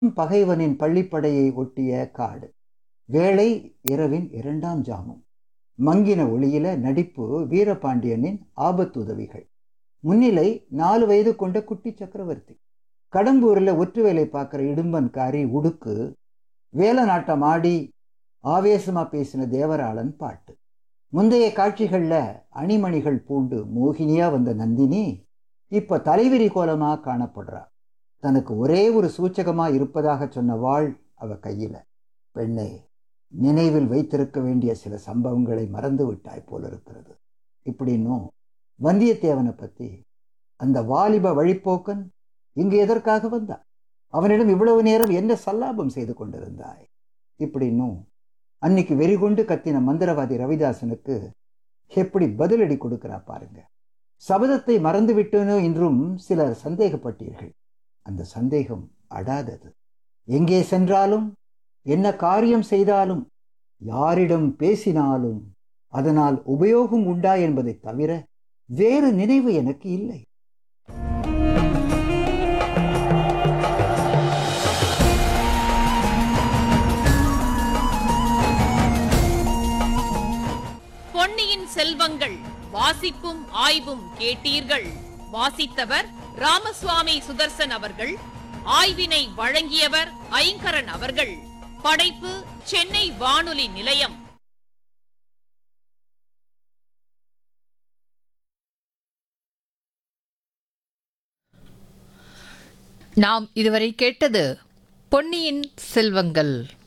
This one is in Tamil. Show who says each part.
Speaker 1: பகைவனின் பள்ளிப்படையை ஒட்டிய காடு வேளை இரவின் இரண்டாம் ஜாமம் மங்கின ஒளியில நடிப்பு வீரபாண்டியனின் ஆபத்துதவிகள் முன்னிலை நாலு வயது கொண்ட குட்டி சக்கரவர்த்தி கடம்பூரில் ஒற்று வேலை பார்க்குற இடும்பன்காரி உடுக்கு வேலநாட்டம் ஆடி ஆவேசமா பேசின தேவராளன் பாட்டு முந்தைய காட்சிகள்ல அணிமணிகள் பூண்டு மோகினியா வந்த நந்தினி இப்ப தலைவிரி கோலமா காணப்படுறா தனக்கு ஒரே ஒரு சூச்சகமா இருப்பதாக சொன்ன வாழ் அவ கையில பெண்ணே நினைவில் வைத்திருக்க வேண்டிய சில சம்பவங்களை மறந்து விட்டாய் போல இருக்கிறது இப்படின்னும் வந்தியத்தேவனை பத்தி அந்த வாலிப வழிப்போக்கன் இங்கு எதற்காக வந்தான் அவனிடம் இவ்வளவு நேரம் என்ன சல்லாபம் செய்து கொண்டிருந்தாய் இப்படின்னும் அன்னைக்கு வெறிகொண்டு கத்தின மந்திரவாதி ரவிதாசனுக்கு எப்படி பதிலடி கொடுக்கிறா பாருங்க சபதத்தை மறந்து விட்டேனோ என்றும் சிலர் சந்தேகப்பட்டீர்கள் அந்த சந்தேகம் அடாதது எங்கே சென்றாலும் என்ன காரியம் செய்தாலும் யாரிடம் பேசினாலும் அதனால் உபயோகம் உண்டா என்பதை தவிர வேறு நினைவு எனக்கு இல்லை
Speaker 2: பொன்னியின் செல்வங்கள் வாசிப்பும் ஆய்வும் கேட்டீர்கள் வாசித்தவர் ராமசுவாமி சுதர்சன் அவர்கள் ஆய்வினை வழங்கியவர் ஐங்கரன் அவர்கள் படைப்பு சென்னை வானொலி நிலையம்
Speaker 3: நாம் இதுவரை கேட்டது பொன்னியின் செல்வங்கள்